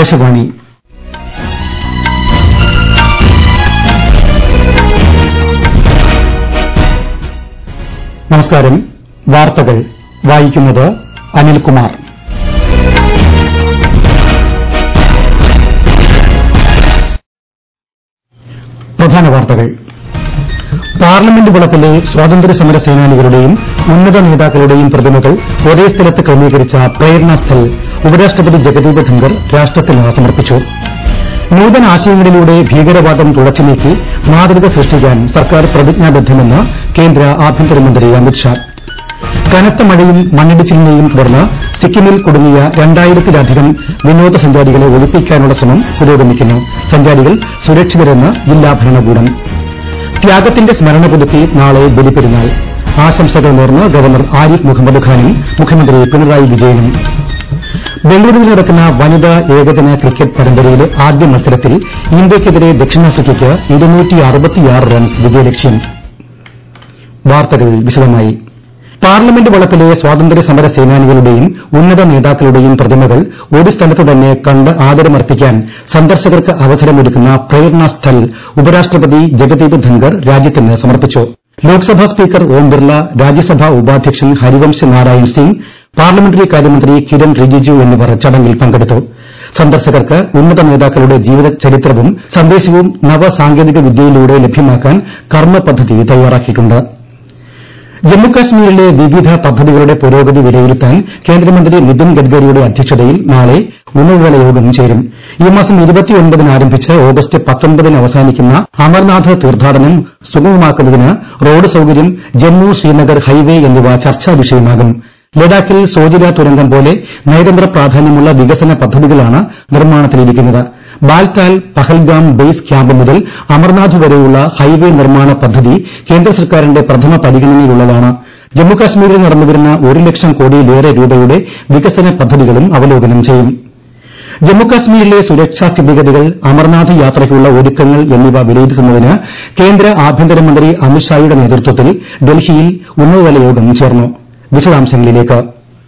ആകാശവാണി നമസ്കാരം വാർത്തകൾ വായിക്കുന്നത് അനിൽകുമാർ പ്രധാന വാർത്തകൾ പാർലമെന്റ് വളപ്പിലെ സ്വാതന്ത്ര്യ സമര സേനാനികളുടെയും ഉന്നത നേതാക്കളുടെയും പ്രതിമകൾ ഒരേ സ്ഥലത്ത് ക്രമീകരിച്ച പ്രേരണാ സ്ഥൽ ഉപരാഷ്ട്രപതി ജഗദീപ് ധൻകർ രാഷ്ട്രത്തിന് സമർപ്പിച്ചു നൂതന ആശയങ്ങളിലൂടെ ഭീകരവാദം തുടച്ചുനീക്കി മാതൃക സൃഷ്ടിക്കാൻ സർക്കാർ പ്രതിജ്ഞാബദ്ധമെന്ന് കേന്ദ്ര ആഭ്യന്തരമന്ത്രി അമിത്ഷാ കനത്ത മഴയും മണ്ണിടിച്ചിലിനെയും തുടർന്ന് സിക്കിമിൽ കുടുങ്ങിയ രണ്ടായിരത്തിലധികം വിനോദസഞ്ചാരികളെ ഒഴിപ്പിക്കാനുള്ള ശ്രമം പുരോഗമിക്കുന്നു സഞ്ചാരികൾ സുരക്ഷിതരെന്ന് ജില്ലാ ഭരണകൂടം ത്യാഗത്തിന്റെ സ്മരണ പുതുക്കി നാളെ ബലിപെരുന്നാൾ ആശംസകൾ നേർന്ന് ഗവർണർ ആരിഫ് മുഹമ്മദ് ഖാനും മുഖ്യമന്ത്രി പിണറായി വിജയനും ബംഗളൂരുവിൽ നടക്കുന്ന വനിതാ ഏകദിന ക്രിക്കറ്റ് പരമ്പരയിലെ ആദ്യ മത്സരത്തിൽ ഇന്ത്യയ്ക്കെതിരെ ദക്ഷിണാഫ്രിക്കയ്ക്ക് റൺസ് വിജയലക്ഷ്യം വാർത്തകൾ വിശദമായി പാർലമെന്റ് വളപ്പിലെ സ്വാതന്ത്ര്യ സമര സേനാനികളുടെയും ഉന്നത നേതാക്കളുടെയും പ്രതിമകൾ ഒരു സ്ഥലത്ത് തന്നെ കണ്ട് ആദരമർപ്പിക്കാൻ സന്ദർശകർക്ക് അവസരമൊരുക്കുന്ന പ്രേരണാ സ്ഥൽ ഉപരാഷ്ട്രപതി ജഗദീപ് ധൻകർ രാജ്യത്തിന് സമർപ്പിച്ചു ലോക്സഭാ സ്പീക്കർ ഓം ബിർല രാജ്യസഭാ ഉപാധ്യക്ഷൻ ഹരിവംശ് നാരായൺ സിംഗ് പാർലമെന്ററി കാര്യമന്ത്രി കിരൺ റിജിജു എന്നിവർ ചടങ്ങിൽ പങ്കെടുത്തു സന്ദർശകർക്ക് ഉന്നത നേതാക്കളുടെ ജീവിത ചരിത്രവും സന്ദേശവും നവസാങ്കേതിക വിദ്യയിലൂടെ ലഭ്യമാക്കാൻ കർമ്മ പദ്ധതി തയ്യാറാക്കിയിട്ടുണ്ട് ജമ്മുകാശ്മീരിലെ വിവിധ പദ്ധതികളുടെ പുരോഗതി വിലയിരുത്താൻ കേന്ദ്രമന്ത്രി നിതിൻ ഗഡ്കരിയുടെ അധ്യക്ഷതയിൽ നാളെ ഉന്നതതല യോഗം ചേരും ഈ മാസം ന് ആരംഭിച്ച് ഓഗസ്റ്റ് പത്തൊമ്പതിന് അവസാനിക്കുന്ന അമർനാഥ് തീർത്ഥാടനം സുഗമമാക്കുന്നതിന് റോഡ് സൌകര്യം ജമ്മു ശ്രീനഗർ ഹൈവേ എന്നിവ ചർച്ചാ വിഷയമാകും ലഡാക്കിൽ സോജില തുരങ്കം പോലെ നയതന്ത്ര പ്രാധാന്യമുള്ള വികസന പദ്ധതികളാണ് നിർമ്മാണത്തിലിരിക്കുന്നത് ബാൽതാൽ പഹൽഗാം ബേസ് ക്യാമ്പ് മുതൽ അമർനാഥ് വരെയുള്ള ഹൈവേ നിർമ്മാണ പദ്ധതി കേന്ദ്ര സർക്കാരിന്റെ പ്രഥമ പരിഗണനയിലുള്ളതാണ് ജമ്മുകാശ്മീരിൽ നടന്നുവരുന്ന ഒരു ലക്ഷം കോടിയിലേറെ രൂപയുടെ വികസന പദ്ധതികളും അവലോകനം ചെയ്യും ജമ്മുകാശ്മീരിലെ സുരക്ഷാ സ്ഥിതിഗതികൾ അമർനാഥ് യാത്രയ്ക്കുള്ള ഒരുക്കങ്ങൾ എന്നിവ വിലയിരുത്തുന്നതിന് കേന്ദ്ര ആഭ്യന്തരമന്ത്രി അമിത്ഷായുടെ നേതൃത്വത്തിൽ ഡൽഹിയിൽ ഉന്നതതല യോഗം ചേർന്നു വിശദാംശങ്ങളിലേക്ക്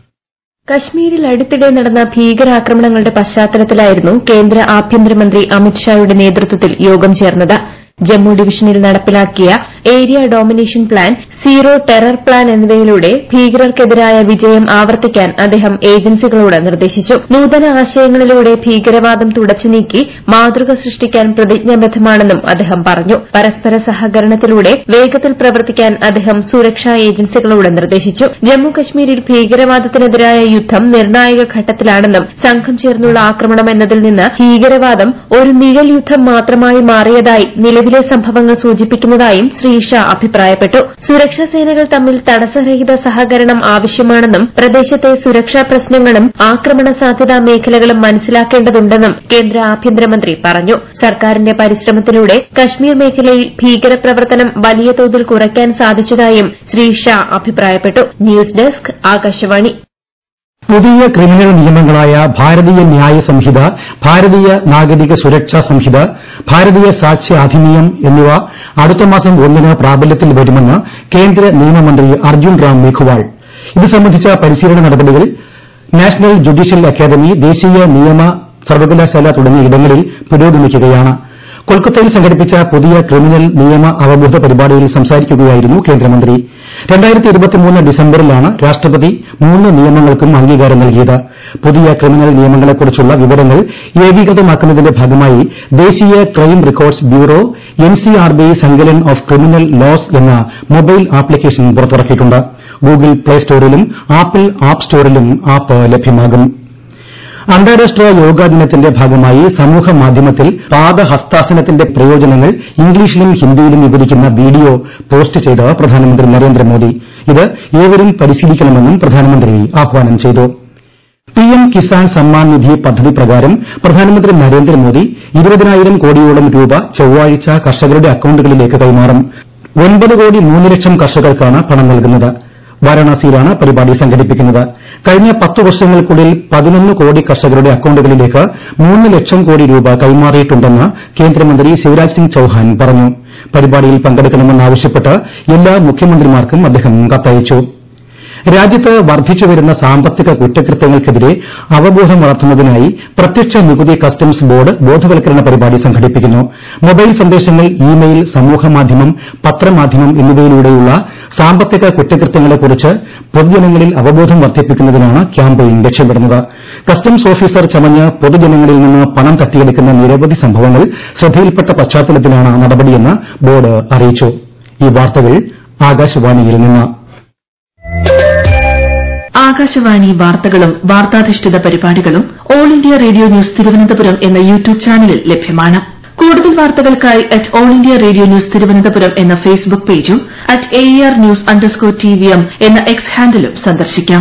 കശ്മീരിൽ അടുത്തിടെ നടന്ന ഭീകരാക്രമണങ്ങളുടെ പശ്ചാത്തലത്തിലായിരുന്നു കേന്ദ്ര ആഭ്യന്തരമന്ത്രി അമിത്ഷായുടെ നേതൃത്വത്തിൽ യോഗം ചേർന്നത് ജമ്മു ഡിവിഷനിൽ നടപ്പിലാക്കിയ area domination plan zero terror plan എന്നിവയിലൂടെ ഭീകരർക്കെതിരായ വിജയം ആവർത്തിക്കാൻ അദ്ദേഹം ഏജൻസികളോട് നിർദ്ദേശിച്ചു നൂതന ആശയങ്ങളിലൂടെ ഭീകരവാദം തുടച്ചുനീക്കി മാതൃക സൃഷ്ടിക്കാൻ പ്രതിജ്ഞാബദ്ധമാണെന്നും അദ്ദേഹം പറഞ്ഞു പരസ്പര സഹകരണത്തിലൂടെ വേഗത്തിൽ പ്രവർത്തിക്കാൻ അദ്ദേഹം സുരക്ഷാ ഏജൻസികളോട് നിർദ്ദേശിച്ചു ജമ്മു കശ്മീരിൽ ഭീകരവാദത്തിനെതിരായ യുദ്ധം നിർണായക ഘട്ടത്തിലാണെന്നും സംഘം ചേർന്നുള്ള ആക്രമണം എന്നതിൽ നിന്ന് ഭീകരവാദം ഒരു നിഴൽ യുദ്ധം മാത്രമായി മാറിയതായി നിലവിലെ സംഭവങ്ങൾ സൂചിപ്പിക്കുന്നതായും ശ്രീ ഷാ അഭിപ്രായപ്പെട്ടു സുരക്ഷാ സേനകൾ തമ്മിൽ തടസ്സരഹിത സഹകരണം ആവശ്യമാണെന്നും പ്രദേശത്തെ സുരക്ഷാ പ്രശ്നങ്ങളും ആക്രമണ സാധ്യതാ മേഖലകളും മനസ്സിലാക്കേണ്ടതുണ്ടെന്നും കേന്ദ്ര ആഭ്യന്തരമന്ത്രി പറഞ്ഞു സർക്കാരിന്റെ പരിശ്രമത്തിലൂടെ കശ്മീർ മേഖലയിൽ ഭീകരപ്രവർത്തനം വലിയ തോതിൽ കുറയ്ക്കാൻ സാധിച്ചതായും ശ്രീ ഷാ അഭിപ്രായപ്പെട്ടു ന്യൂസ് ഡെസ്ക് ആകാശവാണി പുതിയ ക്രിമിനൽ നിയമങ്ങളായ ഭാരതീയ ന്യായ സംഹിത ഭാരതീയ നാഗരിക സുരക്ഷാ സംഹിത ഭാരതീയ സാക്ഷ്യ അധിനിയം എന്നിവ അടുത്ത മാസം ഒന്നിന് പ്രാബല്യത്തിൽ വരുമെന്ന് കേന്ദ്ര നിയമമന്ത്രി അർജുൻ റാം മേഘ്വാൾ ഇത് സംബന്ധിച്ച പരിശീലന നടപടികൾ നാഷണൽ ജുഡീഷ്യൽ അക്കാദമി ദേശീയ നിയമ സർവകലാശാല തുടങ്ങിയ ഇടങ്ങളിൽ പുരോഗമിക്കുകയാണ് കൊൽക്കത്തയിൽ സംഘടിപ്പിച്ച പുതിയ ക്രിമിനൽ നിയമ അവബോധ പരിപാടിയിൽ സംസാരിക്കുകയായിരുന്നു കേന്ദ്രമന്ത്രി ഡിസംബറിലാണ് രാഷ്ട്രപതി മൂന്ന് നിയമങ്ങൾക്കും അംഗീകാരം നൽകിയത് പുതിയ ക്രിമിനൽ നിയമങ്ങളെക്കുറിച്ചുള്ള വിവരങ്ങൾ ഏകീകൃതമാക്കുന്നതിന്റെ ഭാഗമായി ദേശീയ crime records bureau NCRB Sankalan of criminal laws എന്ന മൊബൈൽ ആപ്ലിക്കേഷൻ പുറത്തിറക്കിയിട്ടുണ്ട് ഗൂഗിൾ പ്ലേ സ്റ്റോറിലും ആപ്പിൾ ആപ്പ് സ്റ്റോറിലും ആപ്പ് ലഭ്യമാകും അന്താരാഷ്ട്ര യോഗാ ദിനത്തിന്റെ ഭാഗമായി സമൂഹ മാധ്യമത്തിൽ പാദഹസ്താസനത്തിന്റെ പ്രയോജനങ്ങൾ ഇംഗ്ലീഷിലും ഹിന്ദിയിലും വിവരിക്കുന്ന വീഡിയോ പോസ്റ്റ് ചെയ്ത് പ്രധാനമന്ത്രി നരേന്ദ്രമോദി ഇത് ഏവരും പരിശീലിക്കണമെന്നും പ്രധാനമന്ത്രി ആഹ്വാനം ചെയ്തു പിഎം കിസാൻ സമ്മാൻ നിധി പദ്ധതി പ്രകാരം പ്രധാനമന്ത്രി നരേന്ദ്രമോദി ഇരുപതിനായിരം കോടിയോളം രൂപ ചൊവ്വാഴ്ച കർഷകരുടെ അക്കൌണ്ടുകളിലേക്ക് കൈമാറും ഒൻപത് കോടി മൂന്ന് ലക്ഷം കർഷകർക്കാണ് പണം നൽകുന്നത് വാരാണസിയിലാണ് പരിപാടി സംഘടിപ്പിക്കുന്നത് കഴിഞ്ഞ പത്ത് വർഷങ്ങൾക്കുള്ളിൽ പതിനൊന്ന് കോടി കർഷകരുടെ അക്കൌണ്ടുകളിലേക്ക് മൂന്ന് ലക്ഷം കോടി രൂപ കൈമാറിയിട്ടുണ്ടെന്ന് കേന്ദ്രമന്ത്രി ശിവരാജ് സിംഗ് ചൌഹാൻ പറഞ്ഞു പരിപാടിയിൽ പങ്കെടുക്കണമെന്നാവശ്യപ്പെട്ട് എല്ലാ മുഖ്യമന്ത്രിമാർക്കും അദ്ദേഹം കത്തയച്ചു രാജ്യത്ത് വർദ്ധിച്ചുവരുന്ന സാമ്പത്തിക കുറ്റകൃത്യങ്ങൾക്കെതിരെ അവബോധം വളർത്തുന്നതിനായി പ്രത്യക്ഷ നികുതി കസ്റ്റംസ് ബോർഡ് ബോധവൽക്കരണ പരിപാടി സംഘടിപ്പിക്കുന്നു മൊബൈൽ സന്ദേശങ്ങൾ ഇ മെയിൽ സമൂഹമാധ്യമം പത്രമാധ്യമം എന്നിവയിലൂടെയുള്ള സാമ്പത്തിക കുറ്റകൃത്യങ്ങളെക്കുറിച്ച് പൊതുജനങ്ങളിൽ അവബോധം വർദ്ധിപ്പിക്കുന്നതിനാണ് ക്യാമ്പയിൻ ലക്ഷ്യമിടുന്നത് കസ്റ്റംസ് ഓഫീസർ ചമഞ്ഞ് പൊതുജനങ്ങളിൽ നിന്ന് പണം തട്ടിയെടുക്കുന്ന നിരവധി സംഭവങ്ങൾ ശ്രദ്ധയിൽപ്പെട്ട പശ്ചാത്തലത്തിലാണ് നടപടിയെന്ന് ബോർഡ് അറിയിച്ചു ഈ വാർത്തകൾ ആകാശവാണിയിൽ നിന്ന് ആകാശവാണി വാർത്തകളും വാർത്താധിഷ്ഠിത പരിപാടികളും all India radio news Thiruvananthapuram എന്ന യൂട്യൂബ് ചാനലിൽ ലഭ്യമാണ് കൂടുതൽ വാർത്തകൾക്കായി at all India radio news Thiruvananthapuram എന്ന ഫേസ്ബുക്ക് പേജും at A R news underscore T V M എന്ന എക്സ് ഹാൻഡിലും സന്ദർശിക്കാം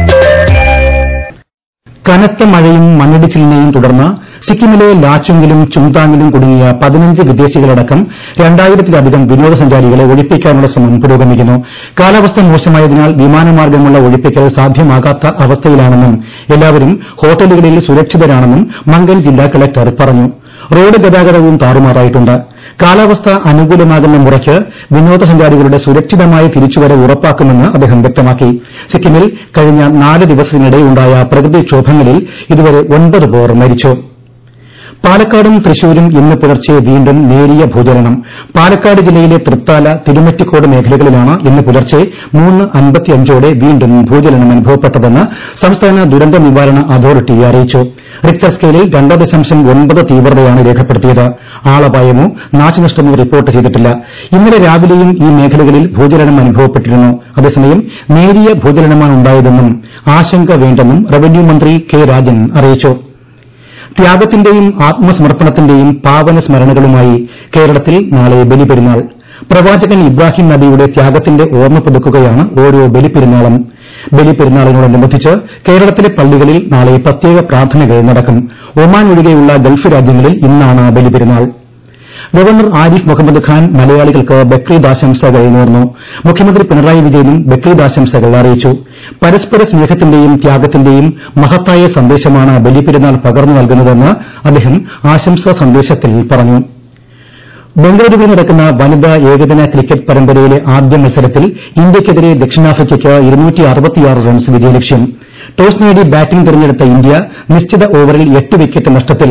കനത്ത മഴയും മണ്ണിടിച്ചിലിനെയും തുടർന്ന് സിക്കിമിലെ ലാച്ചുങ്ങിലും ചുങ്താങ്ങിലും കുടുങ്ങിയ പതിനഞ്ച് വിദേശികളടക്കം രണ്ടായിരത്തിലധികം വിനോദസഞ്ചാരികളെ ഒഴിപ്പിക്കാനുള്ള ശ്രമം പുരോഗമിക്കുന്നു കാലാവസ്ഥ മോശമായതിനാൽ വിമാനമാർഗ്ഗമുള്ള ഒഴിപ്പിക്കൽ സാധ്യമാകാത്ത അവസ്ഥയിലാണെന്നും എല്ലാവരും ഹോട്ടലുകളിൽ സുരക്ഷിതരാണെന്നും മംഗൽ ജില്ലാ കളക്ടർ പറഞ്ഞു റോഡ് ഗതാഗതവും താറുമാറായിട്ടുണ്ട് കാലാവസ്ഥ അനുകൂലമാകുന്ന മുറയ്ക്ക് വിനോദസഞ്ചാരികളുടെ സുരക്ഷിതമായ തിരിച്ചുവരവ് ഉറപ്പാക്കുമെന്ന് അദ്ദേഹം വ്യക്തമാക്കി സിക്കിമിൽ കഴിഞ്ഞ നാല് ദിവസത്തിനിടെ ഉണ്ടായ പ്രകൃതിക്ഷോഭങ്ങളിൽ ഇതുവരെ ഒൻപത് പേർ മരിച്ചു പാലക്കാടും തൃശൂരും ഇന്ന് പുലർച്ചെ വീണ്ടും നേരിയ ഭൂചലനം പാലക്കാട് ജില്ലയിലെ തൃത്താല തിരുമറ്റിക്കോട് മേഖലകളിലാണ് ഇന്ന് പുലർച്ചെ മൂന്ന് അൻപത്തിയഞ്ചോടെ വീണ്ടും ഭൂചലനം അനുഭവപ്പെട്ടതെന്ന് സംസ്ഥാന ദുരന്ത നിവാരണ അതോറിറ്റി അറിയിച്ചു റിക്ടർ സ്കെയിലിൽ രണ്ട് ദശാംശം ഒൻപത് തീവ്രതയാണ് രേഖപ്പെടുത്തിയത് ആളപായമോ നാശനഷ്ടമോ റിപ്പോർട്ട് ചെയ്തിട്ടില്ല ഇന്നലെ രാവിലെയും ഈ മേഖലകളിൽ ഭൂചലനം അനുഭവപ്പെട്ടിരുന്നു അതേസമയം നേരിയ ഭൂചലനമാണ് ഉണ്ടായതെന്നും ആശങ്ക വേണ്ടെന്നും റവന്യൂ മന്ത്രി കെ രാജൻ അറിയിച്ചു ത്യാഗത്തിന്റെയും ആത്മസമർപ്പണത്തിന്റെയും പാവന സ്മരണകളുമായി കേരളത്തിൽ നാളെ ബലിപെരുന്നാൾ പ്രവാചകൻ ഇബ്രാഹിം നബിയുടെ ത്യാഗത്തിന്റെ ഓർമ്മ പുതുക്കുകയാണ് ഓരോ ബലിപ്പെരുന്നാളും ബലിപ്പെരുന്നാളിനോടനുബന്ധിച്ച് കേരളത്തിലെ പള്ളികളിൽ നാളെ പ്രത്യേക പ്രാർത്ഥനകൾ നടക്കും ഒമാൻ ഒഴികെയുള്ള ഗൾഫ് രാജ്യങ്ങളിൽ ഇന്നാണ് ബലിപെരുന്നാൾ ഗവർണർ ആരിഫ് മുഹമ്മദ് ഖാൻ മലയാളികൾക്ക് ബക്രീദ് ആശംസകൾ നേർന്നു മുഖ്യമന്ത്രി പിണറായി വിജയനും ബക്രീദ് ആശംസകൾ അറിയിച്ചു പരസ്പര സ്നേഹത്തിന്റെയും ത്യാഗത്തിന്റെയും മഹത്തായ സന്ദേശമാണ് ബലിപെരുന്നാൾ പകർന്നു നൽകുന്നതെന്ന് അദ്ദേഹം ആശംസാ സന്ദേശത്തിൽ പറഞ്ഞു ബംഗളൂരുവിൽ നടക്കുന്ന വനിതാ ഏകദിന ക്രിക്കറ്റ് പരമ്പരയിലെ ആദ്യ മത്സരത്തിൽ ഇന്ത്യയ്ക്കെതിരെ ദക്ഷിണാഫ്രിക്കയ്ക്ക് റൺസ് വിജയലക്ഷ്യം ടോസ് നേടി ബാറ്റിംഗ് തിരഞ്ഞെടുത്ത ഇന്ത്യ നിശ്ചിത ഓവറിൽ എട്ട് വിക്കറ്റ് നഷ്ടത്തിൽ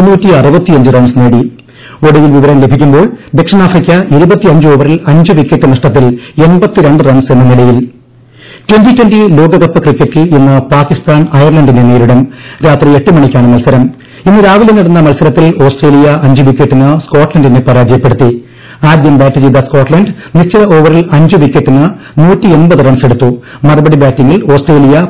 റൺസ് നേടി ഒടുവിൽ വിവരം ലഭിക്കുമ്പോൾ ദക്ഷിണാഫ്രിക്ക ഓവറിൽ അഞ്ച് വിക്കറ്റ് നഷ്ടത്തിൽ റൺസ് എന്ന നിലയിൽ ട്വന്റി ട്വന്റി ലോകകപ്പ് ക്രിക്കറ്റിൽ ഇന്ന് പാകിസ്ഥാൻ അയർലൻഡിനെ നേരിടും രാത്രി എട്ട് മണിക്കാണ് മത്സരം ഇന്ന് രാവിലെ നടന്ന മത്സരത്തിൽ ഓസ്ട്രേലിയ അഞ്ച് വിക്കറ്റിന് സ്കോട്ട്ലൻഡിനെ പരാജയപ്പെടുത്തി ആദ്യം ബാറ്റ് ചെയ്ത സ്കോട്ട്ലൻഡ് നിശ്ചിത ഓവറിൽ അഞ്ച് വിക്കറ്റിന് റൺസ് എടുത്തു മറുപടി ബാറ്റിംഗിൽ ഓസ്ട്രേലിയ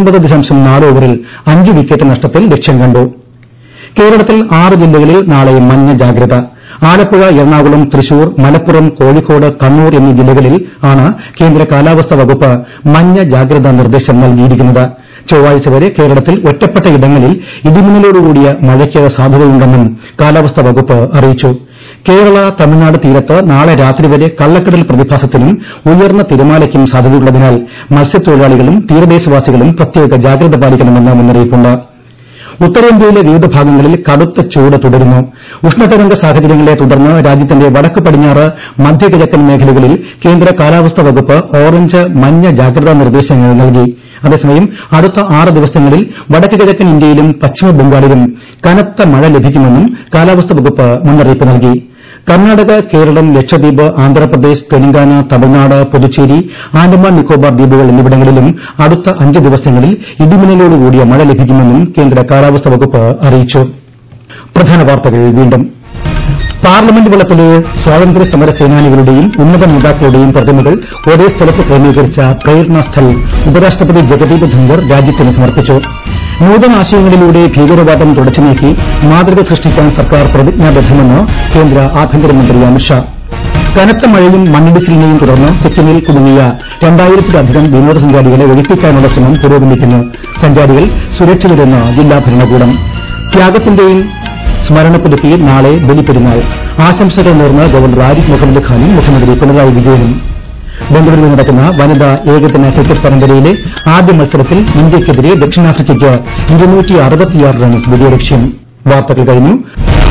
ഓവറിൽ അഞ്ച് വിക്കറ്റ് നഷ്ടത്തിൽ ലക്ഷ്യം കണ്ടു കേരളത്തിൽ ആറ് ജില്ലകളിൽ നാളെ മഞ്ഞ ജാഗ്രത ആലപ്പുഴ എറണാകുളം തൃശൂർ മലപ്പുറം കോഴിക്കോട് കണ്ണൂർ എന്നീ ജില്ലകളിൽ ആണ് കേന്ദ്ര കാലാവസ്ഥാ വകുപ്പ് മഞ്ഞ ജാഗ്രതാ നിർദ്ദേശം നൽകിയിരിക്കുന്നത് ചൊവ്വാഴ്ച വരെ കേരളത്തിൽ ഒറ്റപ്പെട്ട ഇടങ്ങളിൽ ഇടിമിന്നലോടുകൂടിയ മഴയ്ക്ക് സാധ്യതയുണ്ടെന്നും കാലാവസ്ഥാ വകുപ്പ് അറിയിച്ചു കേരള തമിഴ്നാട് തീരത്ത് നാളെ രാത്രി വരെ കള്ളക്കടൽ പ്രതിഭാസത്തിനും ഉയർന്ന തിരമാലയ്ക്കും സാധ്യതയുള്ളതിനാൽ മത്സ്യത്തൊഴിലാളികളും തീരദേശവാസികളും പ്രത്യേക ജാഗ്രത പാലിക്കണമെന്ന് മുന്നറിയിപ്പുണ്ട് ഉത്തരേന്ത്യയിലെ വിവിധ ഭാഗങ്ങളിൽ കടുത്ത ചൂട് തുടരുന്നു ഉഷ്ണതരംഗ സാഹചര്യങ്ങളെ തുടർന്ന് രാജ്യത്തിന്റെ വടക്ക് പടിഞ്ഞാറ് മധ്യകിഴക്കൻ മേഖലകളിൽ കേന്ദ്ര കാലാവസ്ഥാ വകുപ്പ് ഓറഞ്ച് മഞ്ഞ ജാഗ്രതാ നിർദ്ദേശങ്ങൾ നൽകി അതേസമയം അടുത്ത ആറ് ദിവസങ്ങളിൽ വടക്ക് കിഴക്കൻ ഇന്ത്യയിലും പശ്ചിമ ബംഗാളിലും കനത്ത മഴ ലഭിക്കുമെന്നും കാലാവസ്ഥാ വകുപ്പ് മുന്നറിയിപ്പ് നൽകി കർണാടക കേരളം ലക്ഷദ്വീപ് ആന്ധ്രാപ്രദേശ് തെലങ്കാന തമിഴ്നാട് പുതുച്ചേരി ആൻഡമാൻ നിക്കോബാർ ദ്വീപുകൾ എന്നിവിടങ്ങളിലും അടുത്ത അഞ്ച് ദിവസങ്ങളിൽ ഇടിമിന്നലോടുകൂടിയ മഴ ലഭിക്കുമെന്നും കേന്ദ്ര കാലാവസ്ഥാ വകുപ്പ് അറിയിച്ചു പ്രധാന വാർത്തകൾ വീണ്ടും പാർലമെന്റ് വളപ്പിലെ സ്വാതന്ത്ര്യ സമര സേനാനികളുടെയും ഉന്നത നേതാക്കളുടെയും പ്രതിമകൾ ഒരേ സ്ഥലത്ത് ക്രമീകരിച്ച പ്രേരണ സ്ഥൽ ഉപരാഷ്ട്രപതി ജഗദീപ് ധൻഖർ രാജ്യത്തിന് സമർപ്പിച്ചു നൂതനാശയങ്ങളിലൂടെ ഭീകരവാദം തുടച്ചുനീക്കി മാതൃക സൃഷ്ടിക്കാൻ സർക്കാർ പ്രതിജ്ഞാബദ്ധമെന്ന് കേന്ദ്ര ആഭ്യന്തരമന്ത്രി അമിത്ഷാ കനത്ത മഴയും മണ്ണിടിച്ചിലിനെയും തുടർന്ന് സിക്കിമിൽ കുടുങ്ങിയ രണ്ടായിരത്തിലധികം വിനോദസഞ്ചാരികളെ ഒഴിപ്പിക്കാനുള്ള ശ്രമം പുരോഗമിക്കുന്നു സഞ്ചാരികൾ സുരക്ഷിതരെന്ന് ജില്ലാ ഭരണകൂടം ത്യാഗത്തിന്റെയും സ്മരണ പുതുക്കി നാളെ ബലിപ്പെരുന്നാൾ ആശംസകൾ നേർന്ന് ഗവർണർ ആരിഫ് മുഹമ്മദ് ഖാനും മുഖ്യമന്ത്രി പിണറായി വിജയനും ബംഗളൂരുവിൽ നടക്കുന്ന വനിതാ ഏകദിന ക്രിക്കറ്റ് പരമ്പരയിലെ ആദ്യ മത്സരത്തിൽ ഇന്ത്യയ്ക്കെതിരെ ദക്ഷിണാഫ്രിക്കയ്ക്ക് റൺസ് വിജയലക്ഷ്യം വാർത്തകൾ കഴിഞ്ഞു